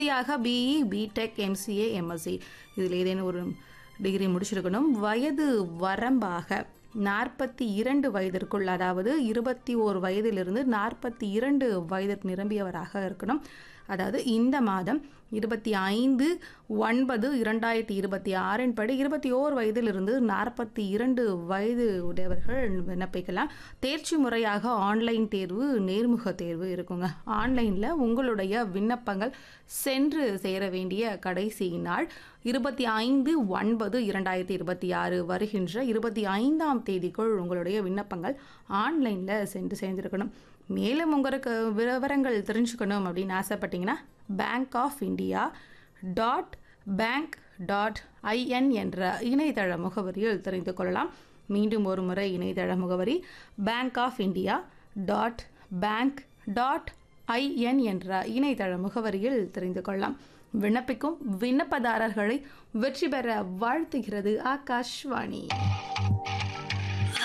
யாக BE BTech MCA MSc இதில் ஏதேனும் ஒரு டிகிரி முடிச்சிருக்கணும் வயது வரம்பாக நாற்பத்தி இரண்டு வயதிற்குள் அதாவது இருபத்தி ஓரு வயதிலிருந்து நாற்பத்தி இரண்டு வயதிற்கு நிரம்பியவராக இருக்கணும் அதாவது இந்த மாதம் இருபத்தி ஐந்து ஒன்பது இரண்டாயிரத்தி இருபத்தி ஆறின் படி இருபத்தி ஓர் வயதிலிருந்து நாற்பத்தி இரண்டு வயது உடையவர்கள் விண்ணப்பிக்கலாம் தேர்ச்சி முறையாக ஆன்லைன் தேர்வு நேர்முக தேர்வு இருக்குங்க ஆன்லைனில் உங்களுடைய விண்ணப்பங்கள் சென்று சேர வேண்டிய கடைசி நாள் இருபத்தி ஐந்து ஒன்பது இரண்டாயிரத்தி இருபத்தி ஆறு வருகின்ற இருபத்தி ஐந்தாம் தேதிக்குள் உங்களுடைய விண்ணப்பங்கள் ஆன்லைனில் சென்று சேர்ந்திருக்கணும் மேலும் உங்களுக்கு விவரங்கள் தெரிஞ்சுக்கணும் அப்படின்னு ஆசைப்பட்டீங்கன்னா bank of India dot bank dot IN என்ற இணையதள முகவரியில் தெரிந்து கொள்ளலாம் மீண்டும் ஒரு முறை இணையதள முகவரி bank of India dot bank dot IN என்ற இணையதள முகவரியில் தெரிந்து கொள்ளலாம் விண்ணப்பிக்கும் விண்ணப்பதாரர்களை வெற்றி பெற வாழ்த்துகிறது ஆகாஷ்வாணி